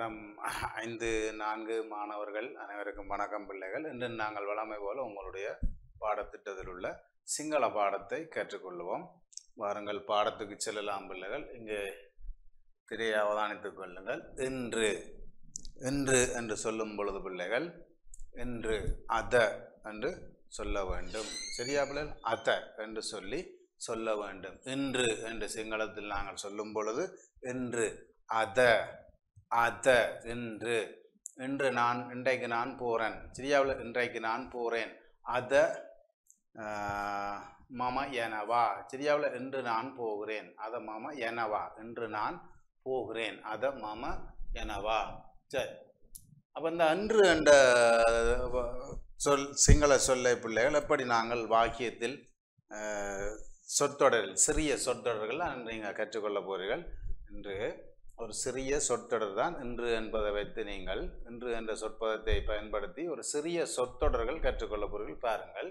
தரம் ஐந்து நான்கு மாணவர்கள் அனைவருக்கும் வணக்கம் பிள்ளைகள் இன்று நாங்கள் வழமை போல உங்களுடைய பாடத்திட்டத்தில் உள்ள சிங்கள பாடத்தை கற்றுக்கொள்வோம் வாருங்கள் பாடத்துக்கு செல்லலாம் பிள்ளைகள் இங்கே திரையை அவதானித்துக் கொள்ளுங்கள் இன்று இன்று என்று சொல்லும் பொழுது பிள்ளைகள் இன்று அத என்று சொல்ல வேண்டும் சரியா பிள்ளைகள் அத என்று சொல்லி சொல்ல வேண்டும் இன்று என்று சிங்களத்தில் நாங்கள் சொல்லும் பொழுது இன்று அத அத இன்று இன்று நான் இன்றைக்கு நான் போகிறேன் சரியாவில் இன்றைக்கு நான் போகிறேன் அத ஆஹ், மம எனவா சரியாவில் இன்று நான் போகிறேன் அத மம எனவா இன்று நான் போகிறேன் அத மம எனவா சரி அப்போ இந்த அன்று என்ற வ- சொல் சிங்கள சொல்லை பிள்ளைகள் எப்படி நாங்கள் வாக்கியத்தில் ஆஹ், சொற்றொடரில் சிறிய சொற்றொடர்கள் நீங்கள் கற்றுக்கொள்ள போகிறீர்கள் இன்று ஒரு சிறிய சொற்றொடர் தான் இன்று என்பதை வைத்து நீங்கள் இன்று என்ற சொற்பதத்தை பயன்படுத்தி ஒரு சிறிய சொற்றொடர்கள் கற்றுக்கொள்ள போகிறீர்கள் பாருங்கள்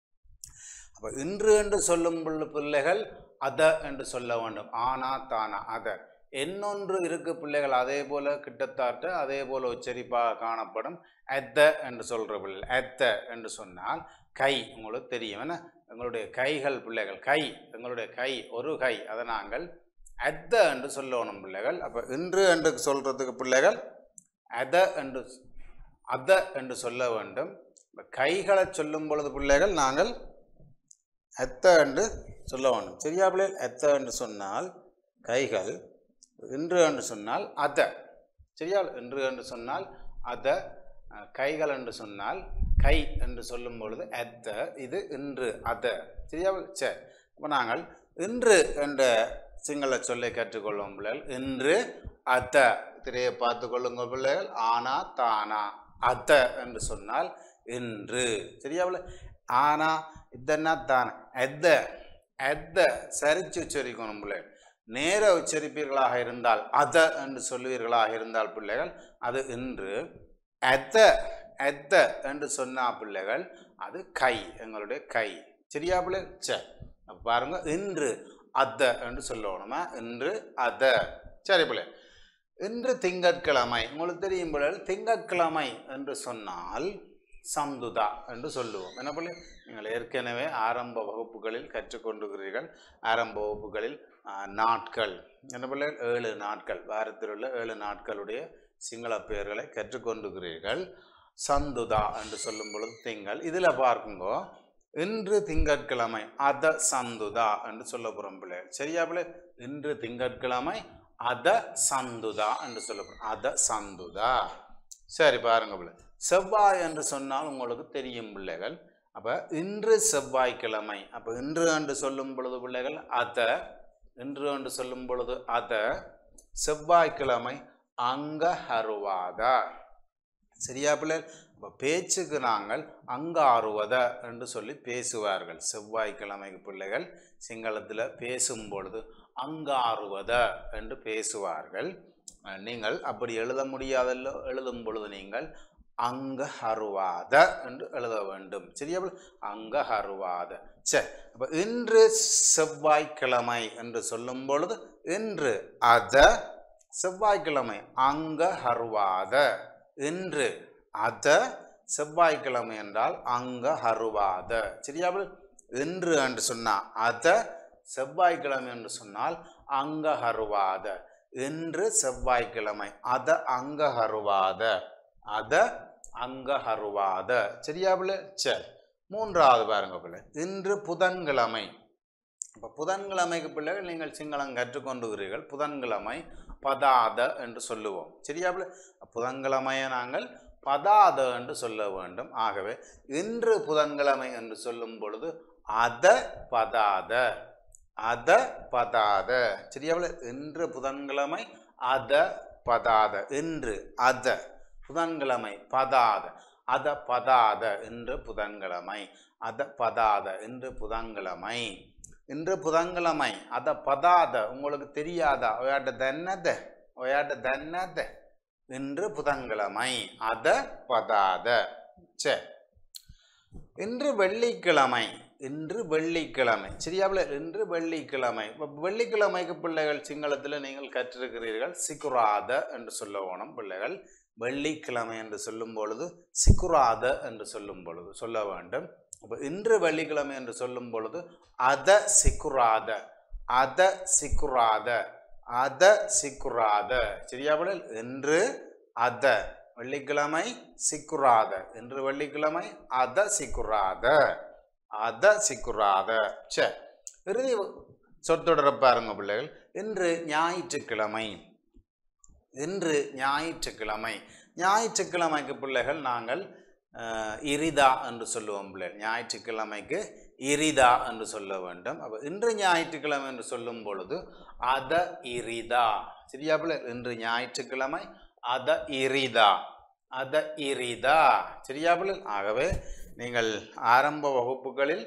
அப்போ இன்று என்று சொல்லும் பிள்ளை- பிள்ளைகள் அத என்று சொல்ல வேண்டும் ஆனா தானா அத என்னொன்று இருக்கு பிள்ளைகள் அதே போல கிட்டத்தட்ட அதே போல உச்சரிப்பாக காணப்படும் அத்த என்று சொல்ற பிள்ளை அத்த என்று சொன்னால் கை உங்களுக்கு தெரியும் என்ன எங்களுடைய கைகள் பிள்ளைகள் கை எங்களுடைய கை ஒரு கை அதை நாங்கள் அத்த என்று சொல்லணும் பிள்ளைகள் அப்போ இன்று என்று சொல்றதுக்கு பிள்ளைகள் அத என்று அத என்று சொல்ல வேண்டும் இப்ப கைகளை சொல்லும் பொழுது பிள்ளைகள் நாங்கள் எத்த என்று சொல்ல வேண்டும் சரியா பிள்ளைகள் எத்த என்று சொன்னால் கைகள் இன்று என்று சொன்னால் அத சரியா இன்று என்று சொன்னால் அத அஹ், கைகள் என்று சொன்னால் கை என்று சொல்லும் பொழுது எத்த இது இன்று அத சரியா சரி இப்போ நாங்கள் இன்று என்ற சிங்கள சொல்லை கற்றுக்கொள்வோம் பிள்ளைகள் இன்று அத திரையை பார்த்து கொள்ளுங்க பிள்ளைகள் ஆனா தானா அத என்று சொன்னால் இன்று சரியா பிள்ளை ஆனா இதென்னா தானா எத்த எத்த சரிச்சு உச்சரிக்கணும் பிள்ளைகள் நேர உச்சரிப்பீர்களாக இருந்தால் அத என்று சொல்லுவீர்களாக இருந்தால் பிள்ளைகள் அது இன்று எத்த எத்த என்று சொன்னா பிள்ளைகள் அது கை எங்களுடைய கை சரியா பிள்ளைகள் சரி அப்ப பாருங்க இன்று அத என்று சொல்லணுமா இன்று அத சரி பிள்ளை இன்று திங்கட்கிழமை உங்களுக்கு தெரியும் பிள்ளைகள் திங்கட்கிழமை என்று சொன்னால் சந்துதா என்று சொல்லுவோம் என்ன பிள்ளை நீங்கள் ஏற்கனவே ஆரம்ப வகுப்புகளில் கற்றுக்கொண்டுகிறீர்கள் ஆரம்ப வகுப்புகளில் ஆ, நாட்கள் என்ன பிள்ளைகள் ஏழு நாட்கள் வாரத்தில் உள்ள ஏழு நாட்களுடைய சிங்கள பெயர்களை கற்றுக்கொண்டுகிறீர்கள் சந்துதா என்று சொல்லும் பொழுது திங்கள் இதில் பார்க்குங்கோ இன்று திங்கட்கிழமை அத சந்துதா என்று சொல்ல போகிறோம் பிள்ளைகள் சரியா பிள்ளை இன்று திங்கட்கிழமை அத சந்துதா என்று சொல்ல போகிறோம் அத சந்துதா சரி பாருங்க பிள்ளை செவ்வாய் என்று சொன்னால் உங்களுக்கு தெரியும் பிள்ளைகள் அப்போ இன்று செவ்வாய்க்கிழமை அப்போ இன்று என்று சொல்லும் பொழுது பிள்ளைகள் அத இன்று என்று சொல்லும் பொழுது அத செவ்வாய்க்கிழமை அங்க ஹருவாதா சரியா பிள்ளைகள் அப்போ பேச்சுக்கு நாங்கள் அங்காறுவத என்று சொல்லி பேசுவார்கள் செவ்வாய்க்கிழமைக்கு பிள்ளைகள் சிங்களத்தில் பேசும் பொழுது அங்காறுவத என்று பேசுவார்கள் அஹ் நீங்கள் அப்படி எழுத முடியாதல்லோ எழுதும் பொழுது நீங்கள் அங்க ஹருவாத என்று எழுத வேண்டும் சரியா பிள்ளை? அங்க ஹருவாத சரி அப்போ இன்று செவ்வாய்க்கிழமை என்று சொல்லும் பொழுது இன்று அத செவ்வாய்க்கிழமை அங்க ஹருவாத இன்று அத செவ்வாய்க்கிழமை என்றால் அங்க ஹருவாத சரியா பிள்ளை? இன்று என்று சொன்னால் அத செவ்வாய்க்கிழமை என்று சொன்னால் அங்க ஹருவாத இன்று செவ்வாய்க்கிழமை அத அங்க ஹருவாத அத அங்க ஹருவாத சரியா பிள்ளை சரி மூன்றாவது பாருங்க பிள்ளை இன்று புதன்கிழமை இப்போ புதன்கிழமைக்கு பிள்ளைகள் நீங்கள் சிங்களம் கற்றுக்கொண்டுகிறீர்கள் புதன்கிழமை பதாத என்று சொல்லுவோம் சரியா பிள்ளை புதன்கிழமையை நாங்கள் பதாத என்று சொல்ல வேண்டும் ஆகவே இன்று புதன்கிழமை என்று சொல்லும் பொழுது அத பதாத அத பதாத சரியா பிள்ளை இன்று புதன்கிழமை அத பதாத இன்று அத புதன்கிழமை பதாத அத பதாத இன்று புதன்கிழமை அத பதாத இன்று புதன்கிழமை இன்று புதன்கிழமை அத பதாத உங்களுக்கு தெரியாதா ஒயாட்ட தன்னத ஒயாட்ட தன்னத இன்று புதன்கிழமை அத பதாத சரி இன்று வெள்ளிக்கிழமை இன்று வெள்ளிக்கிழமை சரியா பிள்ளைகள் இன்று வெள்ளிக்கிழமை இப்போ வெள்ளிக்கிழமைக்கு பிள்ளைகள் சிங்களத்தில் நீங்கள் கற்றிருக்கிறீர்கள் சிக்குராத என்று சொல்ல வேணும் பிள்ளைகள் வெள்ளிக்கிழமை என்று சொல்லும் பொழுது சிக்குராத என்று சொல்லும் பொழுது சொல்ல வேண்டும் அப்போ இன்று வெள்ளிக்கிழமை என்று சொல்லும் பொழுது அத சிக்குராத அத சிக்குராத அத சிக்குராத சரியா பிள்ளைகள் இன்று அத வெள்ளிக்கிழமை சிக்குராத இன்று வெள்ளிக்கிழமை அத சிக்குராத அத சிக்குராத சரி இறுதி சொற்றொடர பாருங்க பிள்ளைகள் இன்று ஞாயிற்றுக்கிழமை இன்று ஞாயிற்றுக்கிழமை ஞாயிற்றுக்கிழமைக்கு பிள்ளைகள் நாங்கள் அஹ், இரிதா என்று சொல்லுவோம் பிள்ளைகள் ஞாயிற்றுக்கிழமைக்கு இரிதா என்று சொல்ல வேண்டும் அப்போ இன்று ஞாயிற்றுக்கிழமை என்று சொல்லும் பொழுது அத இரிதா சரியா பிள்ளை இன்று ஞாயிற்றுக்கிழமை அத இரிதா அத இரிதா சரியா பிள்ளை ஆகவே நீங்கள் ஆரம்ப வகுப்புகளில்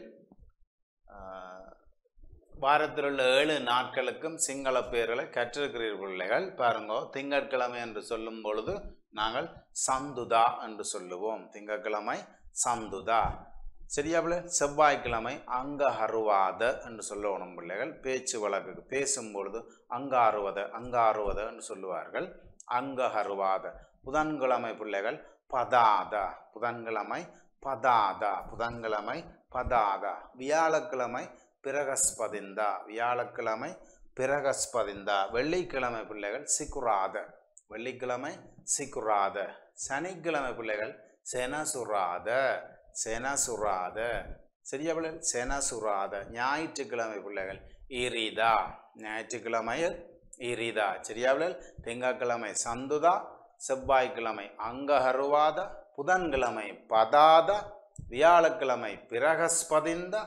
ஆஹ், வாரத்தில் உள்ள ஏழு நாட்களுக்கும் சிங்கள பெயர்களை கற்றிருக்கிறீர்கள் பிள்ளைகள் பாருங்க திங்கட்கிழமை என்று சொல்லும் பொழுது நாங்கள் சந்துதா என்று சொல்லுவோம் திங்கட்கிழமை சந்துதா சரியா பிள்ளை செவ்வாய்க்கிழமை அங்கஹருவாத என்று சொல்லணும் பிள்ளைகள் பேச்சு வழக்குக்கு பேசும் பொழுது அங்காறுவத அங்காறுவத என்று சொல்லுவார்கள் அங்கஹருவாத புதன்கிழமை பிள்ளைகள் பதாதா புதன்கிழமை பதாதா புதன்கிழமை பதாதா வியாழக்கிழமை பிரகஸ்பதிந்தா வியாழக்கிழமை பிரகஸ்பதிந்தா வெள்ளிக்கிழமை பிள்ளைகள் சிக்குராத வெள்ளிக்கிழமை சிக்குராத சனிக்கிழமை பிள்ளைகள் செனசுராத செனசுராத சரியா பிள்ளைகள் செனசுராத ஞாயிற்றுக்கிழமை பிள்ளைகள் இரிதா ஞாயிற்றுக்கிழமையில் இரிதா சரியா பிள்ளைகள் திங்கட்கிழமை சந்துதா செவ்வாய்க்கிழமை அங்கஹருவாத புதன்கிழமை பதாத வியாழக்கிழமை பிரகஸ்பதிந்த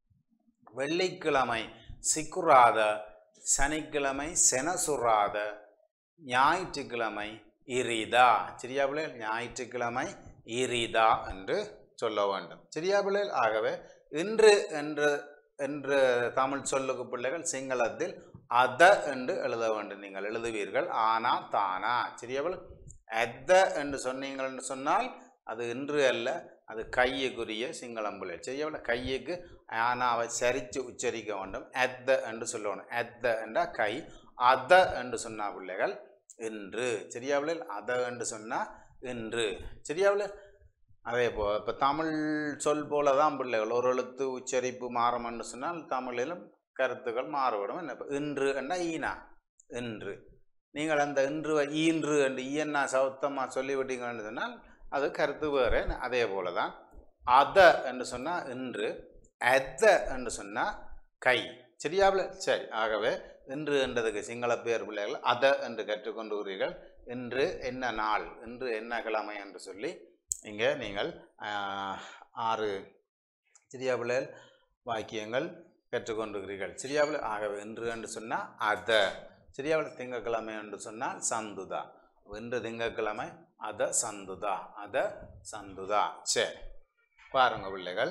வெள்ளிக்கிழமை சிக்குராத சனிக்கிழமை செனசுராத ஞாயிற்றுக்கிழமை இரிதா சரியா பிள்ளைகள் ஞாயிற்றுக்கிழமை இரிதா என்று சொல்ல வேண்டும் சரியா பிள்ளைகள் ஆகவே இன்று என்று என்று தமிழ் சொல்லுக்கு பிள்ளைகள் சிங்களத்தில் அத என்று எழுத வேண்டும் நீங்கள் எழுதுவீர்கள் ஆனா தானா சரியா பிள்ளைகள் அத என்று சொன்னீங்கள் என்று சொன்னால் அது இன்று அல்ல அது கையுக்குரிய சிங்களம் பிள்ளை சரியா கையுக்கு ஆனாவை சரித்து உச்சரிக்க வேண்டும் அத்த என்று சொல்லணும் அத்த என்ற கை அத என்று சொன்னா பிள்ளைகள் இன்று சரியா பிள்ளைகள் அத என்று சொன்னா இன்று சரியா பிள்ளை அதே போ இப்போ தமிழ் சொல் போல தான் பிள்ளைகள் ஒரு எழுத்து உச்சரிப்பு மாறும் என்று சொன்னால் தமிழிலும் கருத்துக்கள் மாறுபடும் என்ன இப்போ இன்று என்ன ஈனா இன்று நீங்கள் அந்த இன்று ஈன்று என்று ஈயன்னா சவுத்தமாக சொல்லிவிட்டீங்கன்னு சொன்னால் அது கருத்து வேறு அதே போல தான் அத என்று சொன்னால் இன்று அத என்று சொன்னால் கை சரியாவில் சரி ஆகவே இன்று என்றதுக்கு சிங்கள பேர் பிள்ளைகள் அத என்று கற்றுக்கொண்டுகிறீர்கள் இன்று என்ன நாள் இன்று என்ன கிழமை என்று சொல்லி இங்கே நீங்கள் ஆஹ், ஆறு சிறியா பிள்ளைகள் வாக்கியங்கள் கற்றுக்கொண்டிருக்கிறீர்கள் சிறியாவில் ஆகவே இன்று என்று சொன்னால் அத சிறியாவில் திங்கட்கிழமை என்று சொன்னால் சந்துதா இன்று திங்கட்கிழமை அத சந்துதா அத சந்துதா சரி பாருங்க பிள்ளைகள்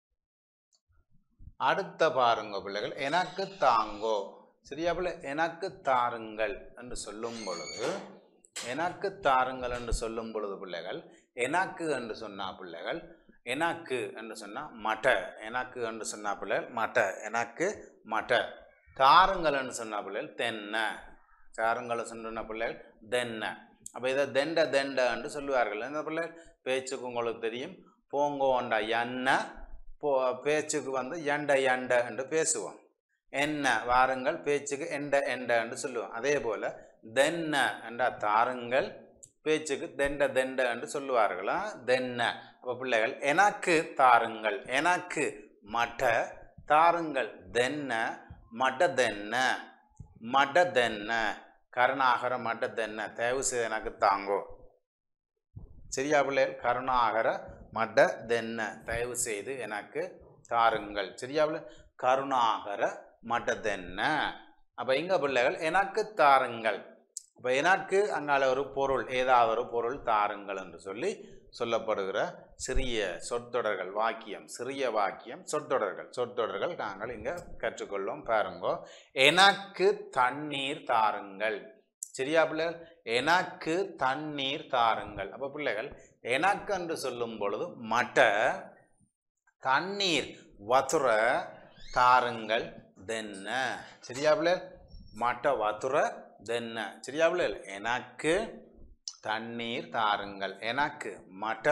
அடுத்த பாருங்க பிள்ளைகள் எனக்கு தாங்கோ சரியா பிள்ளை எனக்கு தாருங்கள் என்று சொல்லும் பொழுது எனக்கு தாருங்கள் என்று சொல்லும் பொழுது பிள்ளைகள் எனக்கு என்று சொன்னா பிள்ளைகள் எனக்கு என்று சொன்னா மட்ட எனக்கு என்று சொன்னா பிள்ளைகள் மட்ட எனக்கு மட்ட தாருங்கள் என்று சொன்னா பிள்ளைகள் தென்னை தாருங்கள் சொன்ன பிள்ளைகள் தென்னை அப்போ இதை தெண்ட தெண்ட என்று சொல்லுவார்கள் இந்த பிள்ளைகள் பேச்சுக்கு உங்களுக்கு தெரியும் போங்கோண்டா எண்ணெய் போ பேச்சுக்கு வந்து எண்ட எண்ட என்று பேசுவோம் என்ன வாருங்கள் பேச்சுக்கு எண்ட எண்ட என்று சொல்லுவோம் அதே போல் தென்ன என்ற தாருங்கள் பேச்சுக்கு தெண்ட தெண்ட என்று சொல்லுவார்களா தென்ன அப்போ பிள்ளைகள் எனக்கு தாருங்கள் எனக்கு மட்ட தாருங்கள் தென்ன மட தென்ன மட தென்ன கருணாகர மட தென்ன தயவு செய்து எனக்கு தாங்கோ சரியா பிள்ளைகள் கருணாகர மட தென்ன தயவு செய்து எனக்கு தாருங்கள் சரியா பிள்ளை கருணாகர மட தென்ன அப்போ இங்க பிள்ளைகள் எனக்கு தாருங்கள் அப்போ எனக்கு அங்கால ஒரு பொருள் ஏதாவது ஒரு பொருள் தாருங்கள் என்று சொல்லி சொல்லப்படுகிற சிறிய சொற்றொடர்கள் வாக்கியம் சிறிய வாக்கியம் சொற்றொடர்கள் சொற்றொடர்கள் நாங்கள் இங்கே கற்றுக்கொள்வோம் பாருங்கோ எனக்கு தண்ணீர் தாருங்கள் சரியா பிள்ளைகள் எனக்கு தண்ணீர் தாருங்கள் அப்போ பிள்ளைகள் எனக்கு என்று சொல்லும் பொழுது மட்ட தண்ணீர் வத்துற தாருங்கள் தென்ன சரியா பிள்ளைகள் மட்ட வத்துற தென்ன சரியா பிள்ளைகள் எனக்கு தண்ணீர் தாருங்கள் எனக்கு மட்ட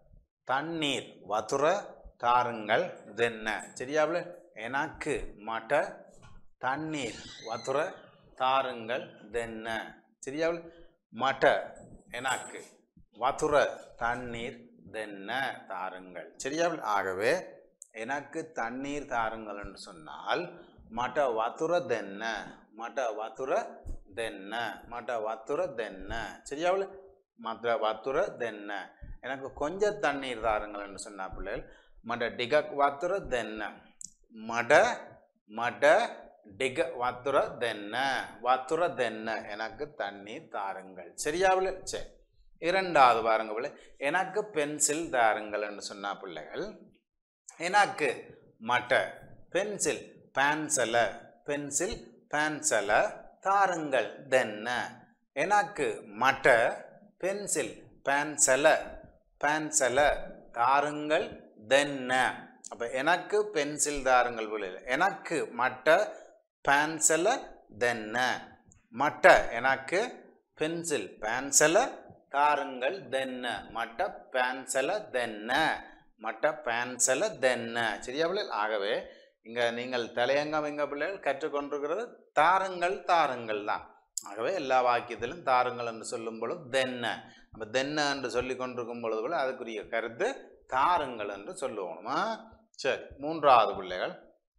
தண்ணீர் வத்துற தாருங்கள் தென்ன சரியா பிள்ளைகள் எனக்கு மட்ட தண்ணீர் வத்துற தாருங்கள் தென்ன சரியா பிள்ளைகள்? மட்ட எனக்கு வத்துற தண்ணீர் தென்ன தாருங்கள் சரியா பிள்ளைகள்? ஆகவே எனக்கு தண்ணீர் தாருங்கள் என்று சொன்னால் மட்ட வத்துற தென்ன மட்ட வத்துற தென்ன மட்ட வத்துற தென்ன சரியா பிள்ளைகள்? மற்ற வத்துற தென்ன எனக்கு கொஞ்சம் தண்ணீர் தாருங்கள் என்று சொன்னா பிள்ளைகள் மட டிக வத்துற தென்ன மட மட டிக வத்துற தென்ன வத்துற தென்ன எனக்கு தண்ணீர் தாருங்கள் சரியா பிள்ளை சரி இரண்டாவது பாருங்க பிள்ளை எனக்கு பென்சில் தாருங்கள் என்று சொன்னா பிள்ளைகள் எனக்கு மட்ட பென்சில் பேன்சல பென்சில் பேன்சல தாருங்கள் தென்ன எனக்கு மட்ட பென்சில் பேன்சல பேன்சல தாருங்கள் தென்ன அப்போ எனக்கு பென்சில் தாருங்கள் விளையில எனக்கு மட்ட பேன்சல தென்ன மட்ட எனக்கு பென்சில் பேன்சல தாருங்கள் தென்ன மட்ட பேன்சல தென்ன மட்ட பேன்சல தென்ன சரியா பிள்ளைகள் ஆகவே இங்கே நீங்கள் தலையங்கம் எங்க பிள்ளைகள் கற்றுக்கொண்டிருக்கிறது தாருங்கள் தாருங்கள் தான் ஆகவே எல்லா வாக்கியத்திலும் தாருங்கள் என்று சொல்லும் பொழுது தென்ன நம்ம தென்ன என்று சொல்லி கொண்டிருக்கும் பொழுது கூட அதுக்குரிய கருத்து தாருங்கள் என்று சொல்லுவோமா சரி மூன்றாவது பிள்ளைகள்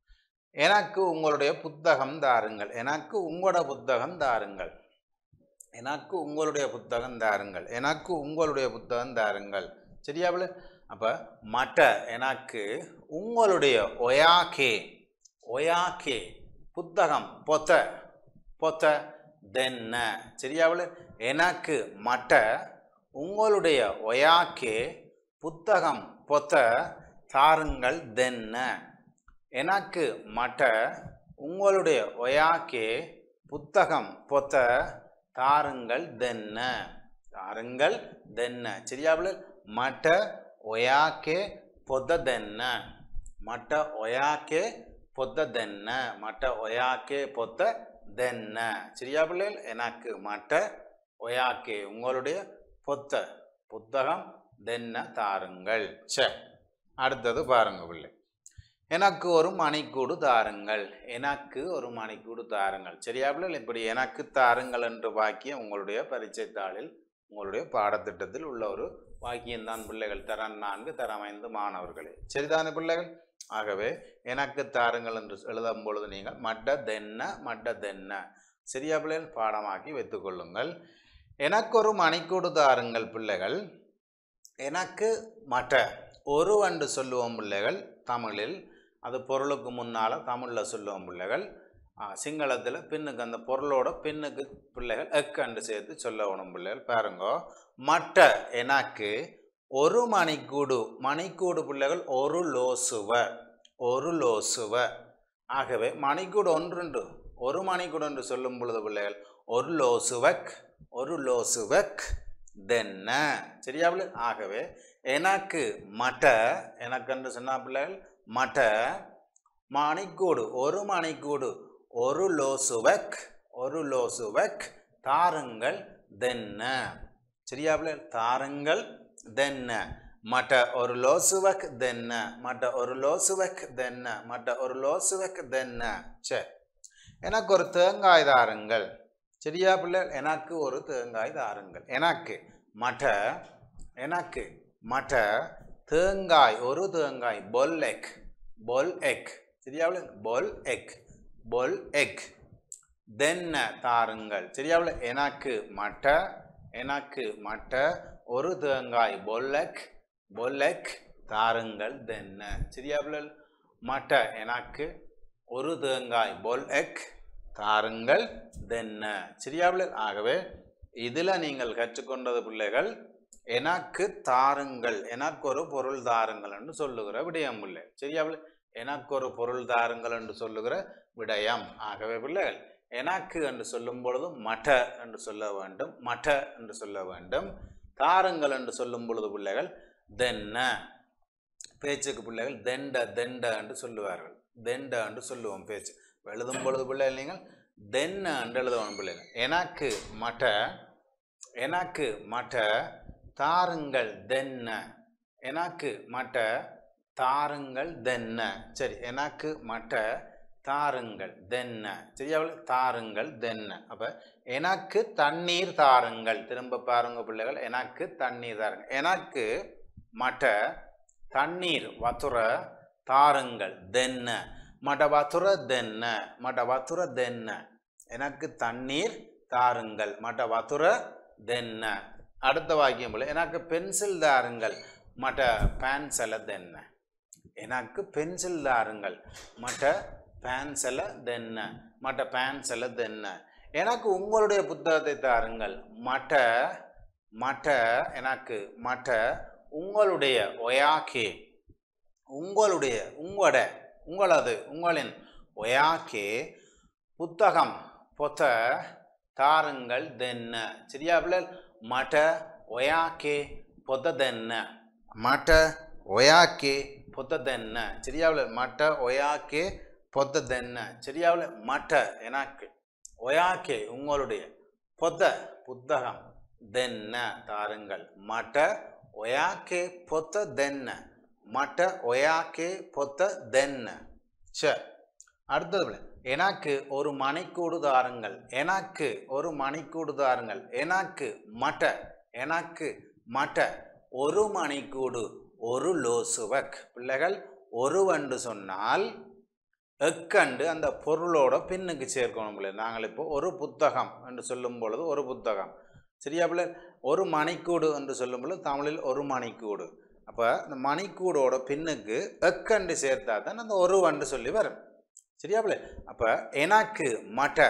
எனக்கு உங்களுடைய புத்தகம் தாருங்கள் எனக்கு உங்களோட புத்தகம் தாருங்கள் எனக்கு உங்களுடைய புத்தகம் தாருங்கள் எனக்கு உங்களுடைய புத்தகம் தாருங்கள் சரியா பிள்ளை அப்போ மட்ட எனக்கு உங்களுடைய ஒயாக்கே ஒயாக்கே புத்தகம் பொத்த பொத்த தென்ன சரியா பிள்ளை எனக்கு மட்ட உங்களுடைய ஒயாக்கே புத்தகம் பொத்த தாருங்கள் தென்ன எனக்கு மட்ட உங்களுடைய ஒயாக்கே புத்தகம் பொத்த தாருங்கள் தென்ன தாருங்கள் தென்ன சரியா பிள்ளை மட்ட ஒயாக்கே பொத்த தென்ன மட்ட ஒயாக்கே பொத்த தென்ன மட்ட ஒயாக்கே பொத்த தென்ன சரியா பிள்ளைகள் எனக்கு மட்ட ஒயாக்கே உங்களுடைய பொத்த புத்தகம் தென்ன தாருங்கள் சரி அடுத்தது பாருங்க பிள்ளை எனக்கு ஒரு மணிக்கூடு தாருங்கள் எனக்கு ஒரு மணிக்கூடு தாருங்கள் சரியா பிள்ளைகள் இப்படி எனக்கு தாருங்கள் என்று வாக்கியம் உங்களுடைய பரீட்சை தாளில் உங்களுடைய பாடத்திட்டத்தில் உள்ள ஒரு வாக்கியம்தான் பிள்ளைகள் தரம் நான்கு தரம் ஐந்து மாணவர்களே சரிதானே பிள்ளைகள் ஆகவே எனக்கு தாருங்கள் என்று எழுதும் பொழுது நீங்கள் மட்ட தென்ன மட்ட தென்ன சரியா பிள்ளைகள் பாடமாக்கி வைத்துக்கொள்ளுங்கள் எனக்கு ஒரு மணிக்கூடு தாருங்கள் பிள்ளைகள் எனக்கு மட்ட ஒரு என்று சொல்லுவோம் பிள்ளைகள் தமிழில் அது பொருளுக்கு முன்னால் தமிழில் சொல்லுவோம் பிள்ளைகள் சிங்களத்தில் பின்னுக்கு அந்த பொருளோட பின்னுக்கு பிள்ளைகள் எக்கண்டு சேர்த்து சொல்லணும் பிள்ளைகள் பாருங்கோ மட்ட எனக்கு ஒரு மணிக்கூடு மணிக்கூடு பிள்ளைகள் ஒரு லோசுவ ஒரு லோசுவ ஆகவே மணிக்கூடு ஒன்றுண்டு ஒரு மணிக்கூடு என்று சொல்லும் பொழுது பிள்ளைகள் ஒரு லோசுவக் ஒரு லோசுவக் தென்ன சரியா பிள்ளை ஆகவே எனக்கு மட்ட எனக்கு என்று சொன்னா பிள்ளைகள் மட்ட மணிக்கூடு ஒரு மணிக்கூடு ஒரு லோசுவக் ஒரு லோசுவக் தாருங்கள் தென்ன சரியா பிள்ளைகள் தாருங்கள் தென்ன மட்ட ஒரு லோசுவக் தென்ன மட்ட ஒரு லோசுவக் தென்ன மட்ட ஒரு லோசுவக் தென்ன சரி எனக்கு ஒரு தேங்காய் தாருங்கள் சரியா பிள்ளை எனக்கு ஒரு தேங்காய் தாருங்கள் எனக்கு மட்ட எனக்கு மட்ட தேங்காய் ஒரு தேங்காய் பொல் எக் பொல் எக் சரியா பிள்ளை பொல் எக் பொல் எக் தென்ன தாருங்கள் சரியா பிள்ளை எனக்கு மட்ட எனக்கு மட்ட ஒரு தேங்காய் பொல்லக் பொல்லக் தாருங்கள் தென்ன சரியா பிள்ளை மட்ட எனக்கு ஒரு தேங்காய் பொல் எக் தாருங்கள் தென்ன சரியா பிள்ளை ஆகவே இதில் நீங்கள் கற்றுக்கொண்டது பிள்ளைகள் எனக்கு தாருங்கள் எனக்கு ஒரு பொருள் தாருங்கள் என்று சொல்லுகிற விடயம் பிள்ளை சரியா பிள்ளை எனக்கு ஒரு பொருள் தாருங்கள் என்று சொல்லுகிற விடயம் ஆகவே பிள்ளைகள் எனக்கு என்று சொல்லும் பொழுது மட்ட என்று சொல்ல வேண்டும் மட்ட என்று சொல்ல வேண்டும் தாருங்கள் என்று சொல்லும் பொழுது பிள்ளைகள் தென்ன பேச்சுக்கு பிள்ளைகள் தெண்ட தெண்ட என்று சொல்லுவார்கள் தெண்ட என்று சொல்லுவோம் பேச்சு இப்ப எழுதும் பொழுது பிள்ளைகள் நீங்கள் தென்ன என்று எழுதுவோம் பிள்ளைகள் எனக்கு மட்ட எனக்கு மட்ட தாருங்கள் தென்ன எனக்கு மட்ட தாருங்கள் தென்ன சரி எனக்கு மட்ட தாருங்கள் தென்ன சரியா தாருங்கள் தென்ன அப்ப எனக்கு தண்ணீர் தாருங்கள் திரும்ப பாருங்க பிள்ளைகள் எனக்கு தண்ணீர் தாருங்க எனக்கு மட்ட தண்ணீர் வத்துற தாருங்கள் தென்ன மட வத்துற தென்ன மட வத்துற தென்ன எனக்கு தண்ணீர் தாருங்கள் மட வத்துற தென்ன அடுத்த வாக்கியம் போல எனக்கு பென்சில் தாருங்கள் மட்ட பேன்சல தென்ன எனக்கு பென்சில் தாருங்கள் மட்ட பேன்சல தென்ன மட்ட பேன்சல தென்ன எனக்கு உங்களுடைய புத்தகத்தை தாருங்கள் மட்ட மட்ட எனக்கு மட்ட உங்களுடைய ஒயாக்கே உங்களுடைய உங்களோட உங்களது உங்களின் ஒயாக்கே புத்தகம் பொத்த தாருங்கள் தென்ன சரியா பிள்ளை மட்ட ஒயாக்கே பொத்த தென்ன மட்ட ஒயாக்கே பொத்த தென்ன சரியா பிள்ளை மட்ட ஒயாக்கே பொத்த தென்ன சரியா பிள்ளை மட்ட எனக்கு ஒயாக்கே உங்களுடைய பொத்த புத்தகம் தென்ன தாருங்கள் மட்ட ஒயாக்கே பொத்த தென்ன மட்ட ஒயாக்கே பொத்த தென்ன சரி அடுத்தது பிள்ளை எனக்கு ஒரு மணிக்கூடு தாருங்கள் எனக்கு ஒரு மணிக்கூடு தாருங்கள் எனக்கு மட்ட எனக்கு மட்ட ஒரு மணிக்கூடு ஒரு லோசுவக் பிள்ளைகள் ஒரு வண்டு சொன்னால் எக்கண்டு அந்த பொருளோட பின்னுக்கு சேர்க்கணும் பிள்ளை நாங்கள் இப்போ ஒரு புத்தகம் என்று சொல்லும் பொழுது ஒரு புத்தகம் சரியா பிள்ளை ஒரு மணிக்கூடு என்று சொல்லும் பொழுது தமிழில் ஒரு மணிக்கூடு அப்போ இந்த மணிக்கூடோட பின்னுக்கு எக்கண்டு சேர்த்தா தான் அந்த ஒரு வண்டு சொல்லி வரும் சரியா பிள்ளை அப்போ எனக்கு மட்ட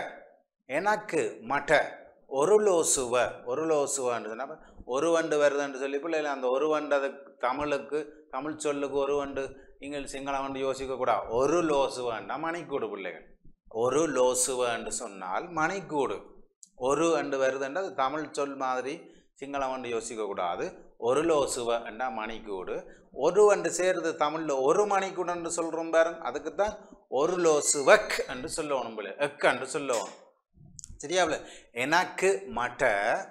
எனக்கு மட்ட ஒரு லோசுவ ஒரு லோசுவன்னு சொன்னா அப்ப ஒரு வண்டு வருதுன்னு சொல்லி பிள்ளைகள் அந்த ஒரு வண்டு அதுக்கு தமிழுக்கு தமிழ் சொல்லுக்கு ஒரு வண்டு நீங்கள் சிங்கள வண்டு யோசிக்க கூடாது ஒரு லோசுவன்னா மணிக்கூடு பிள்ளைகள் ஒரு லோசுவன்னு சொன்னால் மணிக்கூடு ஒரு அண்டு வருதுன்னா அது தமிழ் சொல் மாதிரி சிங்களம் வண்டு யோசிக்க கூடாது ஒரு லோசுவ என்றா மணிக்கூடு ஒரு வண்டு சேருது தமிழில் ஒரு மணிக்கூடுன்னு சொல்கிறோம் பாருங்க அதுக்கு தான் ஒரு லோசுவக் என்று சொல்லணும் போல எக் என்று சொல்லணும் சரியாவில் எனக்கு மட்ட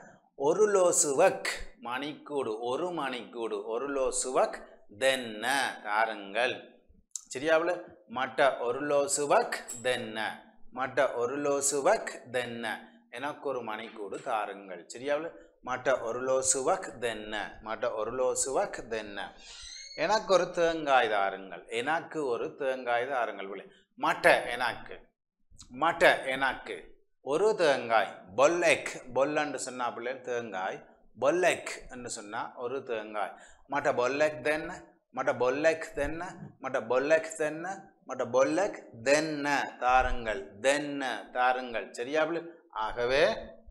ஒரு லோசுவக் மணிக்கூடு ஒரு மணிக்கூடு ஒரு லோசுவக் தென்ன தாருங்கள் சரியாவில் மட்ட ஒரு லோசுவக் தென்ன மட்ட ஒரு லோசுவக் தென்ன எனக்கு ஒரு மணிக்கூடு தாருங்கள் சரியாவில் மட்ட ஒரு லோசுவக் தென்ன மட்ட ஒரு லோசுவக் தென்ன எனக்கு ஒரு தேங்காய் தாருங்கள் எனக்கு ஒரு தேங்காய் தாருங்கள் விளை மட்ட எனக்கு மட்ட எனக்கு ஒரு தேங்காய் பொல்லெக் பொல்லன்னு சொன்னா பிள்ளை தேங்காய் பொல்லெக் என்று சொன்னா ஒரு தேங்காய் மட்ட பொல்லெக் தென்ன மட்ட பொல்லெக் தென்ன மட்ட பொல்லெக் தென்ன மட்ட பொல்லெக் தென்ன தாருங்கள் தென்ன தாருங்கள் சரியா பிள்ளை ஆகவே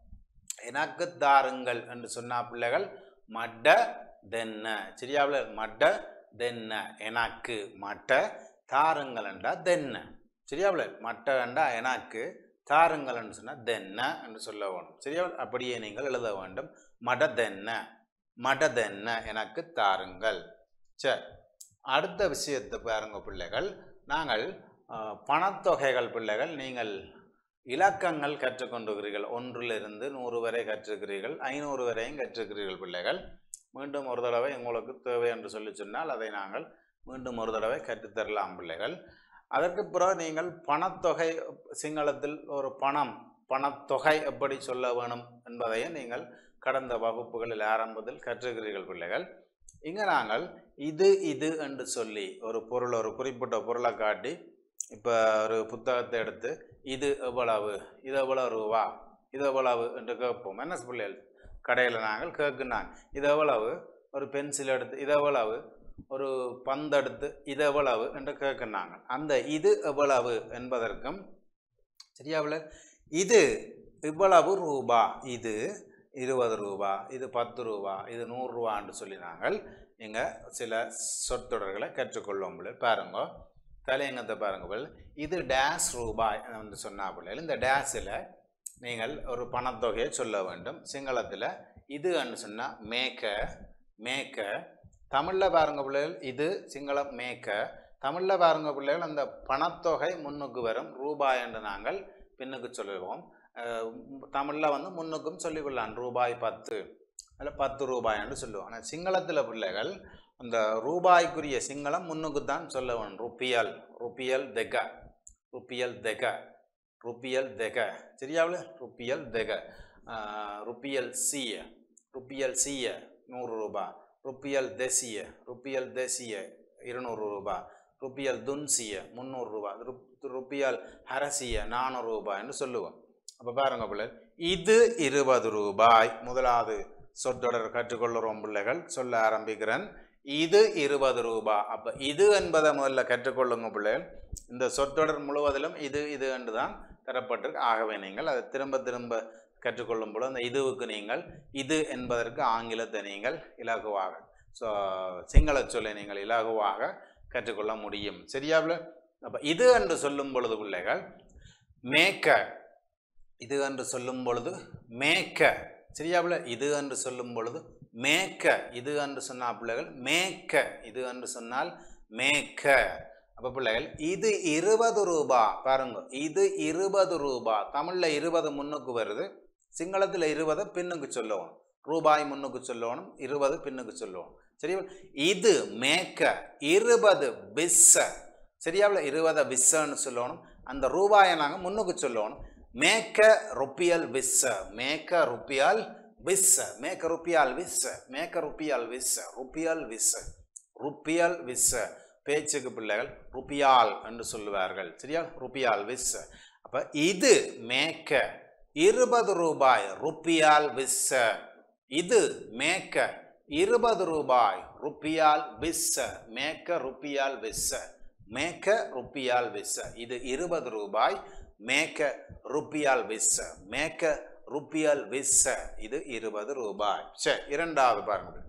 எனக்கு தாருங்கள் என்று சொன்னா பிள்ளைகள் மட்ட தென்ன சரியா பிள்ளை மட்ட தென்ன எனக்கு மட்ட தாருங்கள் என்றா தென்ன சரியா பிள்ளை மட்ட என்றா எனக்கு தாருங்கள் என்று சொன்னால் தென்ன என்று சொல்ல வேண்டும் சரியா அப்படியே நீங்கள் எழுத வேண்டும் மட தென்ன மட தென்ன எனக்கு தாருங்கள் சரி அடுத்த விஷயத்தை பாருங்க பிள்ளைகள் நாங்கள் அஹ், பணத்தொகைகள் பிள்ளைகள் நீங்கள் இலக்கங்கள் கற்றுக்கொண்டிருக்கிறீர்கள் ஒன்றிலிருந்து நூறு வரை கற்றுக்கிறீர்கள் ஐநூறு வரையும் கற்றுக்கிறீர்கள் பிள்ளைகள் மீண்டும் ஒரு தடவை உங்களுக்கு தேவை என்று சொல்லி சொன்னால் அதை நாங்கள் மீண்டும் ஒரு தடவை கற்றுத்தரலாம் பிள்ளைகள் அதற்கு பிறகு நீங்கள் பணத்தொகை சிங்களத்தில் ஒரு பணம் பணத்தொகை எப்படி சொல்ல வேணும் என்பதையும் நீங்கள் கடந்த வகுப்புகளில் ஆரம்பத்தில் கற்றுக்கிறீர்கள் பிள்ளைகள் இங்கே நாங்கள் இது இது என்று சொல்லி ஒரு பொருள் ஒரு குறிப்பிட்ட பொருளை காட்டி இப்போ ஒரு புத்தகத்தை எடுத்து இது எவ்வளவு இது எவ்வளவு ரூபா இது எவ்வளவு என்று கேட்போம் என்ன பிள்ளைகள் கடையில் நாங்கள் கேட்குனாங்க இது எவ்வளவு ஒரு பென்சில் எடுத்து இது எவ்வளவு ஒரு பந்து எடுத்து இது எவ்வளவு என்று கேட்குனாங்க அந்த இது எவ்வளவு என்பதற்கும் சரியாவில் இது இவ்வளவு ரூபா இது இருபது ரூபா இது பத்து ரூபா இது நூறுரூவான்னு சொல்லி நாங்கள் இங்கே சில சொற்றொடர்களை கற்றுக்கொள்வோம் பிள்ளைகள் பாருங்க தலையங்கத்தை பாருங்க பிள்ளைகள் இது டேஸ் ரூபாய் என்று சொன்னா பிள்ளைகள் இந்த டேஸில் நீங்கள் ஒரு பணத்தொகையை சொல்ல வேண்டும் சிங்களத்தில் இது என்று சொன்னால் மேக்க மேக்க தமிழில் பாருங்க பிள்ளைகள் இது சிங்களம் மேக்க தமிழில் பாருங்க பிள்ளைகள் அந்த பணத்தொகை முன்னுக்கு வரும் ரூபாய் என்று நாங்கள் பின்னுக்கு சொல்லுவோம் தமிழில் வந்து முன்னுக்கும் சொல்லிக்கொள்ளலாம் ரூபாய் பத்து அதில் பத்து ரூபாய் என்று சொல்லுவோம் ஆனால் சிங்களத்தில் பிள்ளைகள் அந்த ரூபாய்க்குரிய சிங்களம் முன்னுக்கு தான் சொல்ல வேணும் ருப்பியல் ருப்பியல் தெக ருப்பியல் தெக ருப்பியல் தெக சரியாவில் ருப்பியல் தெக ஆஹ், ருப்பியல் சீய ருப்பியல் சீய நூறு ரூபாய் ருப்பியல் தேசிய ருப்பியல் தேசிய இருநூறு ரூபாய் ருப்பியல் துன்சிய முந்நூறு ரூபாய் ருப் ருப்பியல் ஹரசிய நானூறு ரூபாய் என்று சொல்லுவோம் அப்போ பாருங்க பிள்ளை இது இருபது ரூபாய் முதலாவது சொற்றொடர் கற்றுக்கொள்ளுறோம் பிள்ளைகள் சொல்ல ஆரம்பிக்கிறேன் இது இருபது ரூபாய் அப்போ இது என்பதை முதல்ல கற்றுக்கொள்ளுங்க பிள்ளைகள் இந்த சொற்றொடர் முழுவதிலும் இது இது என்று தான் தரப்பட்டிருக்கு ஆகவே நீங்கள் அதை திரும்ப திரும்ப கற்றுக்கொள்ளும் பொழுது அந்த இதுவுக்கு நீங்கள் இது என்பதற்கு ஆங்கிலத்தை நீங்கள் இலகுவாக ஸோ சிங்கள சொல்லை நீங்கள் இலகுவாக கற்றுக்கொள்ள முடியும் சரியாவில் அப்போ இது என்று சொல்லும் பொழுது பிள்ளைகள் மேக்க இது என்று சொல்லும் பொழுது மேக்க சரியாவில் இது என்று சொல்லும் பொழுது மேக்க இது என்று சொன்னால் பிள்ளைகள் மேக்க இது என்று சொன்னால் மேக்க அப்போ பிள்ளைகள் இது இருபது ரூபா பாருங்க இது இருபது ரூபா தமிழில் இருபது முன்னுக்கு வருது சிங்களத்தில் இருபது பின்னுக்கு சொல்லுவோம் ரூபாய் முன்னுக்கு சொல்லணும் இருபது பின்னுக்கு சொல்லுவோம் சரியா இது மேக்க இருபது பிஸ்ஸ சரியாவில் இருபது பிஸ்ஸன்னு சொல்லணும் அந்த ரூபாயை நாங்கள் முன்னுக்கு சொல்லணும் மேக்க ருப்பியல் விஸ்ஸ மேக்க ருப்பியல் விஸ்ஸ மேக்க ருப்பியால் விஸ்ஸ மேக்க ருப்பியால் விஸ்ஸ ருப்பியல் விஸ்ஸ ருப்பியல் விஸ்ஸ பேச்சுக்கு பிள்ளைகள் ருப்பியால் என்று சொல்லுவார்கள் சரியா ருப்பியால் விஸ்ஸ அப்போ இது மேக்க இருபது ரூபாய் ருப்பியால் விஸ்ஸ இது மேக்க இருபது ரூபாய் ருப்பியால் விஸ்ஸ மேக்க ருப்பியால் விஸ்ஸ மேக்க ருப்பியால் விஸ்ஸ இது இருபது ரூபாய் மேக்க ருப்பியால் விஸ்ஸ மேக்க ருப்பியால் விஸ்ஸ இது இருபது ரூபாய் சரி இரண்டாவது பாருங்கள்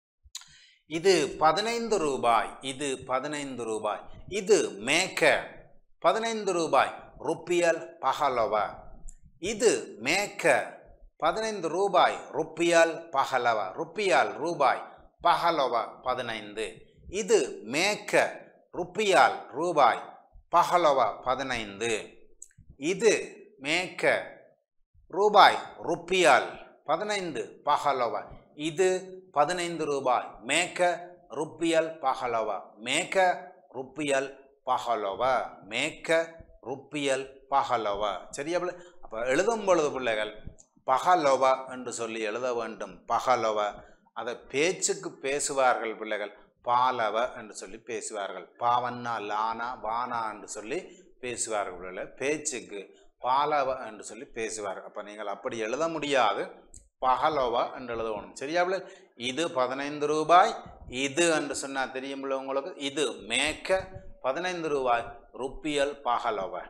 இது பதினைந்து ரூபாய் இது பதினைந்து ரூபாய் இது மேக்க பதினைந்து ரூபாய் ருப்பியல் பகலவ இது மேக்க பதினைந்து ரூபாய் ருப்பியால் பகலவ ருப்பியால் ரூபாய் பகலவ பதினைந்து இது மேக்க ருப்பியால் ரூபாய் பகலவ பதினைந்து இது மேக்க ரூபாய் ருப்பியால் பதினைந்து பகலவ இது பதினைந்து ரூபாய் மேக்க ருப்பியல் பகலவ மேக்க ருப்பியல் பகலவ மேக்க ருப்பியல் பகலவ சரியா பிள்ளை அப்போ எழுதும் பொழுது பிள்ளைகள் பகலவ என்று சொல்லி எழுத வேண்டும் பகலவ அதை பேச்சுக்கு பேசுவார்கள் பிள்ளைகள் பாலவ என்று சொல்லி பேசுவார்கள் பாவன்னா லானா வானா என்று சொல்லி பேசுவார்கள் பிள்ளைகள் பேச்சுக்கு பாலவ என்று சொல்லி பேசுவார்கள் அப்போ நீங்கள் அப்படி எழுத முடியாது பகலோவா என்று எழுதணும் சரியாவில் இது பதினைந்து ரூபாய் இது என்று சொன்னால் தெரியுமில்ல உங்களுக்கு இது மேக்க பதினைந்து ரூபாய் ருப்பியல் பகலோவா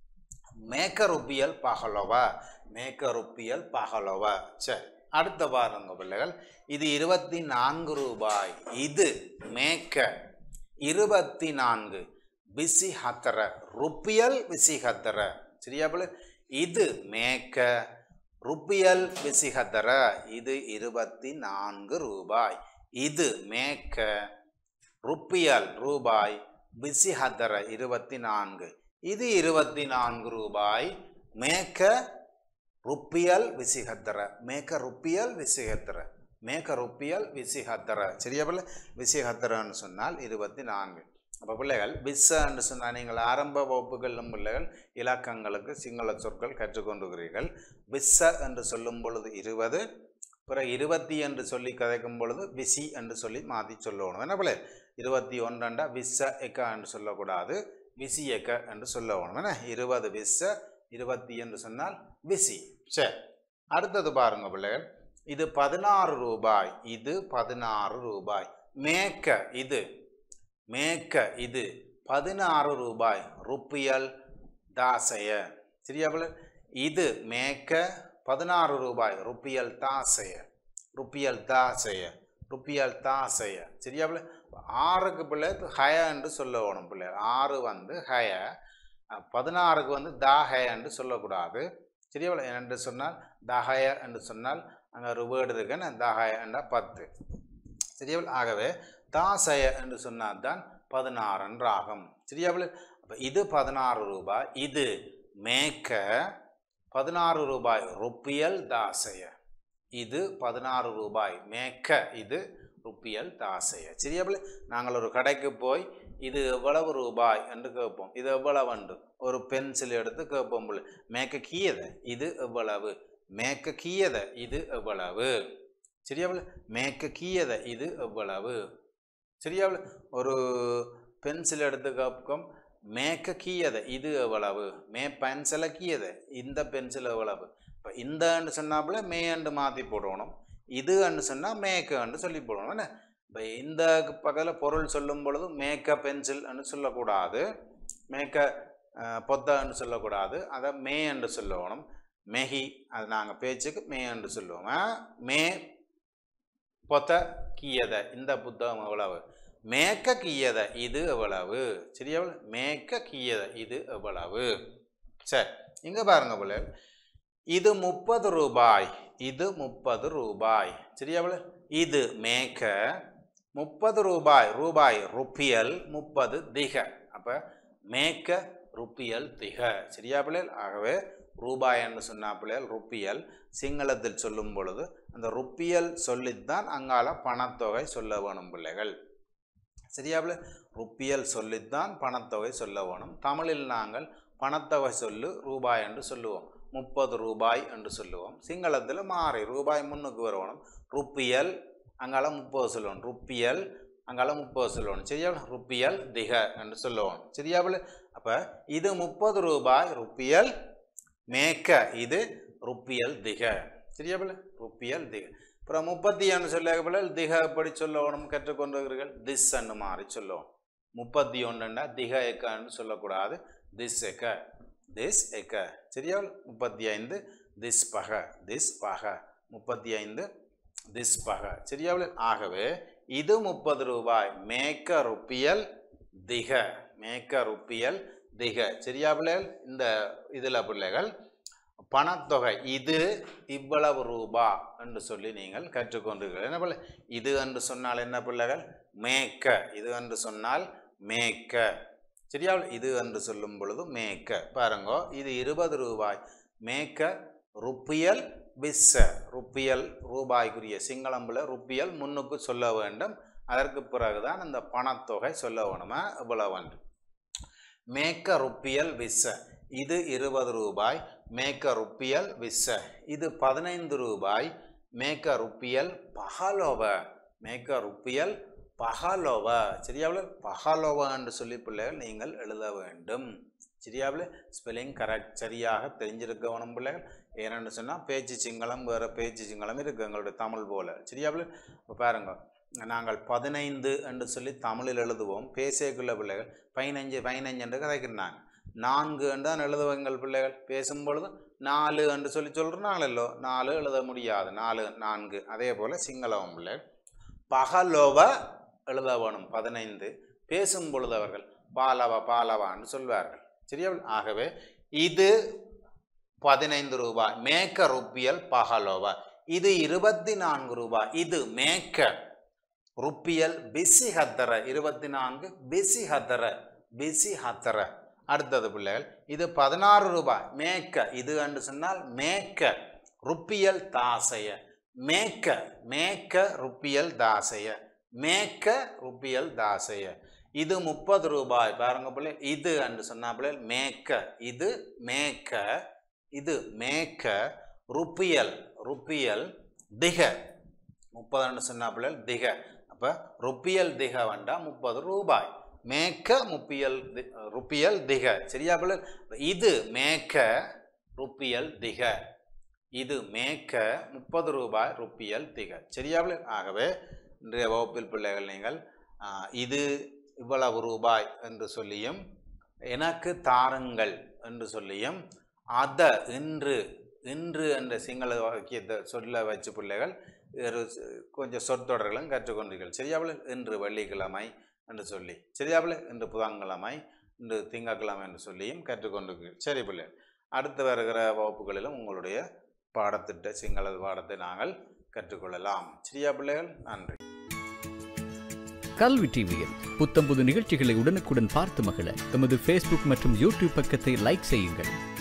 மேக்க ருப்பியல் பகலோவா மேக்க ருப்பியல் பகலோவா சரி அடுத்த பாருங்க பிள்ளைகள் இது இருபத்தி நான்கு ரூபாய் இது மேக்க இருபத்தி நான்கு பிசி ஹத்தர ருப்பியல் பிசி ஹத்தர சரியா பிள்ளை இது மேக்க ருப்பியல் பிசிஹதர இது இருபத்தி நான்கு ரூபாய் இது மேக்க ருப்பியல் ரூபாய் பிசிஹதர இருபத்தி நான்கு இது இருபத்தி நான்கு ரூபாய் மேக்க ருப்பியல் விசிஹத்தர மேக்க ருப்பியல் விசிஹத்தர மேக்க ருப்பியல் விசிஹத்தர சரியா பிள்ளை விசிஹத்தரன்னு சொன்னால் இருபத்தி நான்கு அப்போ பிள்ளைகள் பிஸ்ஸன்னு சொன்னால் நீங்கள் ஆரம்ப வகுப்புகளிலும் பிள்ளைகள் இலக்கங்களுக்கு சிங்கள சொற்கள் கற்றுக்கொண்டுகிறீர்கள் பிஸ்ஸ என்று சொல்லும் பொழுது இருபது பிறகு இருபத்தி என்று சொல்லி கதைக்கும் பொழுது விசி என்று சொல்லி மாற்றி சொல்லணும் என்ன பிள்ளை இருபத்தி ஒன்றண்டா விஸ்ஸ எக்க என்று சொல்லக்கூடாது விசி எக்க என்று சொல்லணும் என்ன இருபது விஸ்ஸ இருபத்தி என்று சொன்னால் விசி சரி அடுத்தது பாருங்க பிள்ளைகள் இது பதினாறு ரூபாய் இது பதினாறு ரூபாய் மேக்க இது மேக்க இது பதினாறு ரூபாய் ருப்பியல் தாசைய சரியா போல இது மேக்க பதினாறு ரூபாய் ருப்பியல் தாசைய ருப்பியல் தாசைய ருப்பியல் தாசைய சரியா போல ஆறுக்கு பிள்ளை ஹய என்று சொல்ல வேணும் பிள்ளை ஆறு வந்து ஹய அஹ், பதினாறுக்கு வந்து தாஹய என்று சொல்லக்கூடாது சரியா போல என்று சொன்னால் தஹய என்று சொன்னால் அங்கே ஒரு வேர்டு இருக்குன்னு தஹய என்றால் பத்து சரியா போல? ஆகவே தாசய என்று சொன்னால் தான் பதினாறன் ராகம் சரியா பிள்ளை அப்போ இது பதினாறு ரூபாய் இது மேக்க பதினாறு ரூபாய் ருப்பியல் தாசய இது பதினாறு ரூபாய் மேக்க இது ருப்பியல் தாசைய சரியா பிள்ளை நாங்கள் ஒரு கடைக்கு போய் இது எவ்வளவு ரூபாய் என்று கேட்போம் இது எவ்வளவு என்று ஒரு பென்சில் எடுத்து கேட்போம் பிள்ளை மேக்க கீயத இது எவ்வளவு மேக்க கீயத இது எவ்வளவு சரியா பிள்ளை மேக்க கீயத இது எவ்வளவு சரியா பிள்ளை ஒரு பென்சில் எடுத்து கேட்போம் மேக்க கீயத இது எவ்வளவு மே பென்சிலை கீயத இந்த பென்சில் எவ்வளவு இப்போ இந்தன்னு சொன்னாப்புல மேண்டு மாற்றி போடணும் இதுன்னு சொன்னால் மேக்கன்னு சொல்லி போடணும் என்ன இப்போ இந்த பக்கத்தில் பொருள் சொல்லும் பொழுது மேக்க பென்சில்னு சொல்லக்கூடாது மேக்க அஹ், பொத்தன்னு சொல்லக்கூடாது அதை மே என்று சொல்லணும் மெஹி அது நாங்கள் பேச்சுக்கு மே என்று சொல்லுவோம் ஆ? மே பொத்த கீயத இந்த புத்தகம் எவ்வளவு மேக்க கீயத இது எவ்வளவு சரியா மேக்க கீயத இது எவ்வளவு சரி இங்க பாருங்க போல இது முப்பது ரூபாய் இது முப்பது ரூபாய் சரியா போல இது மேக்க முப்பது ரூபாய் ரூபாய் ருப்பியல் முப்பது திக அப்ப மேக்க ருப்பியல் திக சரியா பிள்ளைகள் ஆகவே ரூபாய் என்று சொன்னா பிள்ளைகள் ருப்பியல் சிங்களத்தில் சொல்லும் பொழுது அந்த ருப்பியல் சொல்லித்தான் அங்கால பணத்தொகை சொல்ல வேணும் பிள்ளைகள் சரியா பிள்ளை ருப்பியல் சொல்லித்தான் பணத்தொகை சொல்ல வேணும் தமிழில் நாங்கள் பணத்தொகை சொல்லு ரூபாய் என்று சொல்லுவோம் முப்பது ரூபாய் என்று சொல்லுவோம் சிங்களத்தில் மாறி ரூபாய் முன்னுக்கு வரணும் ருப்பியல் அங்கால முப்பது சொல்லணும் ருப்பியல் அங்கால முப்பது சொல்லணும் சரியா ருப்பியல் திக என்று சொல்லுவோம் சரியா பிள்ளை அப்போ இது முப்பது ரூபாய் ருப்பியல் மேக்க இது ருப்பியல் திக சரியா பிள்ளை ருப்பியல் திக அப்புறம் முப்பத்தி ஒன்று சொல்ல பிள்ளை திக எப்படி சொல்லணும் கற்றுக்கொண்டிருக்கிறீர்கள் திஸ் அன்னு மாறி சொல்லுவோம் முப்பத்தி ஒன்றுண்டா திக எக்கன்னு சொல்லக்கூடாது திஸ் எக்க திஸ் எக்க சரியா முப்பத்தி ஐந்து திஸ் பக திஸ் பக முப்பத்தி ஐந்து திஸ் பக சரியா ஆகவே இது முப்பது ரூபாய் மேக்க ருப்பியல் திக மேக்க ருப்பியல் திக சரியா பிள்ளைகள் இந்த இதில் பிள்ளைகள் பணத்தொகை இது இவ்வளவு ரூபா என்று சொல்லி நீங்கள் கற்றுக்கொண்டீர்கள் என்ன பிள்ளை இது என்று சொன்னால் என்ன பிள்ளைகள் மேக்க இது என்று சொன்னால் மேக்க சரியா இது என்று சொல்லும் பொழுது மேக்க பாருங்கோ இது இருபது ரூபாய் மேக்க ருப்பியல் பிஸ்ஸ ருப்பியல் ரூபாய்க்குரிய சிங்களம்பில் ருப்பியல் முன்னுக்கு சொல்ல வேண்டும் அதற்கு பிறகுதான் இந்த பணத்தொகை சொல்ல வேணுமா இவ்வளவு என்று மேக்க ருப்பியல் விஸ்ஸ இது இருபது ரூபாய் மேக்க ருப்பியல் விஸ்ஸ இது பதினைந்து ரூபாய் மேக்க ருப்பியல் பகலோவ மேக்க ருப்பியல் பகலோவ சரியாவில் பகலோவ என்று சொல்லி பிள்ளைகள் நீங்கள் எழுத வேண்டும் சரியாவில் ஸ்பெல்லிங் கரெக்ட் சரியாக தெரிஞ்சிருக்க வேணும் பிள்ளைகள் ஏன்னு சொன்னால் பேச்சு சிங்களம் வேறு பேச்சு சிங்களம் இருக்குது எங்களுடைய தமிழ் போல் சரியாவில் இப்போ பாருங்க நாங்கள் பதினைந்து என்று சொல்லி தமிழில் எழுதுவோம் பேசக்குள்ள பிள்ளைகள் பதினஞ்சு பதினஞ்சு என்று கதைக்கிறாங்க நான்கு என்று தான் எழுதுவோம் எங்கள் பிள்ளைகள் பேசும் பொழுது நாலு என்று சொல்லி சொல்கிறாங்களோ நாலு எழுத முடியாது நாலு நான்கு அதே போல் சிங்களவம் பிள்ளைகள் பகலோவ எழுத வேணும் பதினைந்து பேசும் பொழுது அவர்கள் பாலவ பாலவான்னு சொல்வார்கள் சரியா ஆகவே இது பதினைந்து ரூபாய் மேக்க ருப்பியல் பகலோவ இது இருபத்தி நான்கு ரூபாய் இது மேக்க ருப்பியல் பிசி ஹத்தர இருபத்தி நான்கு பிசி ஹத்தர பிசி ஹத்தர அடுத்தது பிள்ளைகள் இது பதினாறு ரூபாய் மேக்க இது என்று சொன்னால் மேக்க ருப்பியல் தாசைய மேக்க மேக்க ருப்பியல் தாசைய மேக்க ருப்பியல் தாசைய இது முப்பது ரூபாய் பாருங்க பிள்ளை இது என்று சொன்னா பிள்ளை மேக்க இது மேக்க இது மேக்க ருப்பியல் ருப்பியல் திக முப்பதுன்னு சொன்னா பிள்ளை திக அப்போ ருப்பியல் திக வேண்டா முப்பது ரூபாய் மேக்க முப்பியல் தி- ருப்பியல் திக சரியா பிள்ளை இது மேக்க ருப்பியல் திக இது மேக்க முப்பது ரூபாய் ருப்பியல் திக சரியா பிள்ளை ஆகவே இன்றைய வகுப்பில் பிள்ளைகள் நீங்கள் ஆ, இது இவ்வளவு ரூபாய் என்று சொல்லியும் எனக்கு தாருங்கள் என்று சொல்லியும் அத இன்று இன்று என்ற சிங்கள வாக்கியத்தை சொல்ல வச்சு பிள்ளைகள் ஒரு ஸ்- கொஞ்சம் சொற்றொடர்களும் கற்றுக்கொண்டீர்கள் சரியாவில் இன்று வெள்ளிக்கிழமை என்று சொல்லி சரியாவில் இன்று புதன்கிழமை இன்று திங்கட்கிழமை என்று சொல்லியும் கற்றுக்கொண்டிருக்கிறீர்கள் சரி பிள்ளை அடுத்து வருகிற வகுப்புகளிலும் உங்களுடைய பாடத்திட்ட சிங்கள பாடத்தை நாங்கள் கற்றுக்கொள்ளலாம் சரியா பிள்ளைகள் நன்றி கல்வி டிவியில் புத்தம்புது நிகழ்ச்சிகளை உடனுக்குடன் பார்த்து மகிழ எமது ஃபேஸ்புக் மற்றும் யூடியூப் பக்கத்தை லைக் செய்யுங்கள்